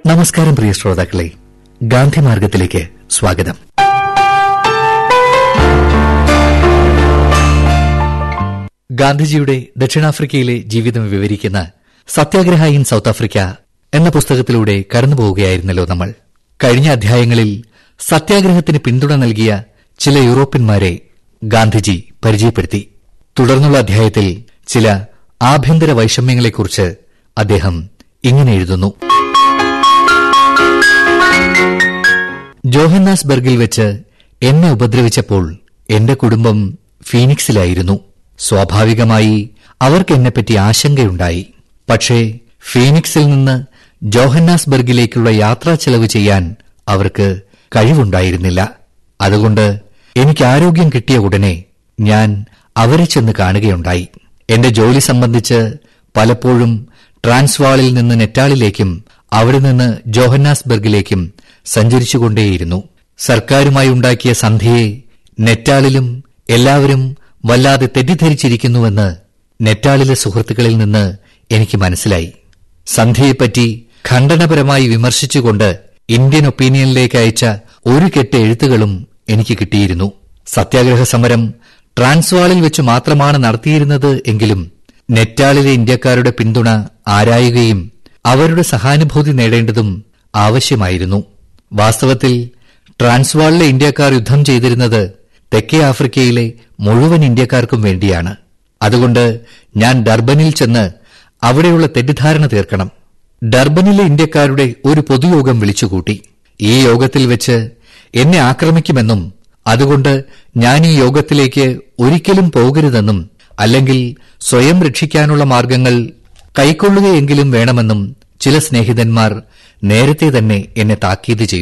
നമസ്കാരം പ്രിയ ശ്രോതാക്കളെ ഗാന്ധി മാർഗത്തിലേക്ക് സ്വാഗതം ഗാന്ധിജിയുടെ ദക്ഷിണാഫ്രിക്കയിലെ ജീവിതം വിവരിക്കുന്ന സത്യാഗ്രഹ ഇൻ സൌത്ത് ആഫ്രിക്ക എന്ന പുസ്തകത്തിലൂടെ കടന്നുപോവുകയായിരുന്നല്ലോ നമ്മൾ കഴിഞ്ഞ അധ്യായങ്ങളിൽ സത്യാഗ്രഹത്തിന് പിന്തുണ നൽകിയ ചില യൂറോപ്യന്മാരെ ഗാന്ധിജി പരിചയപ്പെടുത്തി തുടർന്നുള്ള അധ്യായത്തിൽ ചില ആഭ്യന്തര വൈഷമ്യങ്ങളെക്കുറിച്ച് അദ്ദേഹം ഇങ്ങനെ എഴുതുന്നു ജോഹന്നാസ്ബർഗിൽ വെച്ച് എന്നെ ഉപദ്രവിച്ചപ്പോൾ എന്റെ കുടുംബം ഫീനിക്സിലായിരുന്നു സ്വാഭാവികമായി അവർക്ക് എന്നെപ്പറ്റി ആശങ്കയുണ്ടായി പക്ഷേ ഫീനിക്സിൽ നിന്ന് ജോഹന്നാസ്ബർഗിലേക്കുള്ള യാത്രാ ചെലവ് ചെയ്യാൻ അവർക്ക് കഴിവുണ്ടായിരുന്നില്ല അതുകൊണ്ട് എനിക്ക് ആരോഗ്യം കിട്ടിയ ഉടനെ ഞാൻ അവരെ ചെന്ന് കാണുകയുണ്ടായി എന്റെ ജോലി സംബന്ധിച്ച് പലപ്പോഴും ട്രാൻസ്വാളിൽ നിന്ന് നെറ്റാളിലേക്കും അവിടെ നിന്ന് ജോഹന്നാസ്ബർഗിലേക്കും സഞ്ചരിച്ചുകൊണ്ടേയിരുന്നു സർക്കാരുമായി ഉണ്ടാക്കിയ സന്ധിയെ നെറ്റാളിലും എല്ലാവരും വല്ലാതെ തെറ്റിദ്ധരിച്ചിരിക്കുന്നുവെന്ന് നെറ്റാളിലെ സുഹൃത്തുക്കളിൽ നിന്ന് എനിക്ക് മനസ്സിലായി സന്ധിയെപ്പറ്റി ഖണ്ഡനപരമായി വിമർശിച്ചുകൊണ്ട് ഇന്ത്യൻ ഒപ്പീനിയനിലേക്ക് അയച്ച ഒരു കെട്ട് എഴുത്തുകളും എനിക്ക് കിട്ടിയിരുന്നു സത്യാഗ്രഹ സമരം ട്രാൻസ്വാളിൽ വെച്ച് മാത്രമാണ് നടത്തിയിരുന്നത് എങ്കിലും നെറ്റാളിലെ ഇന്ത്യക്കാരുടെ പിന്തുണ ആരായുകയും അവരുടെ സഹാനുഭൂതി നേടേണ്ടതും ആവശ്യമായിരുന്നു വാസ്തവത്തിൽ ട്രാൻസ്വാളിലെ ഇന്ത്യക്കാർ യുദ്ധം ചെയ്തിരുന്നത് തെക്കേ ആഫ്രിക്കയിലെ മുഴുവൻ ഇന്ത്യക്കാർക്കും വേണ്ടിയാണ് അതുകൊണ്ട് ഞാൻ ഡർബനിൽ ചെന്ന് അവിടെയുള്ള തെറ്റിദ്ധാരണ തീർക്കണം ഡർബനിലെ ഇന്ത്യക്കാരുടെ ഒരു പൊതുയോഗം വിളിച്ചുകൂട്ടി ഈ യോഗത്തിൽ വെച്ച് എന്നെ ആക്രമിക്കുമെന്നും അതുകൊണ്ട് ഞാൻ ഈ യോഗത്തിലേക്ക് ഒരിക്കലും പോകരുതെന്നും അല്ലെങ്കിൽ സ്വയം രക്ഷിക്കാനുള്ള മാർഗങ്ങൾ കൈക്കൊള്ളുകയെങ്കിലും വേണമെന്നും ചില സ്നേഹിതന്മാർ നേരത്തെ തന്നെ എന്നെ താക്കീത് ചെയ്തു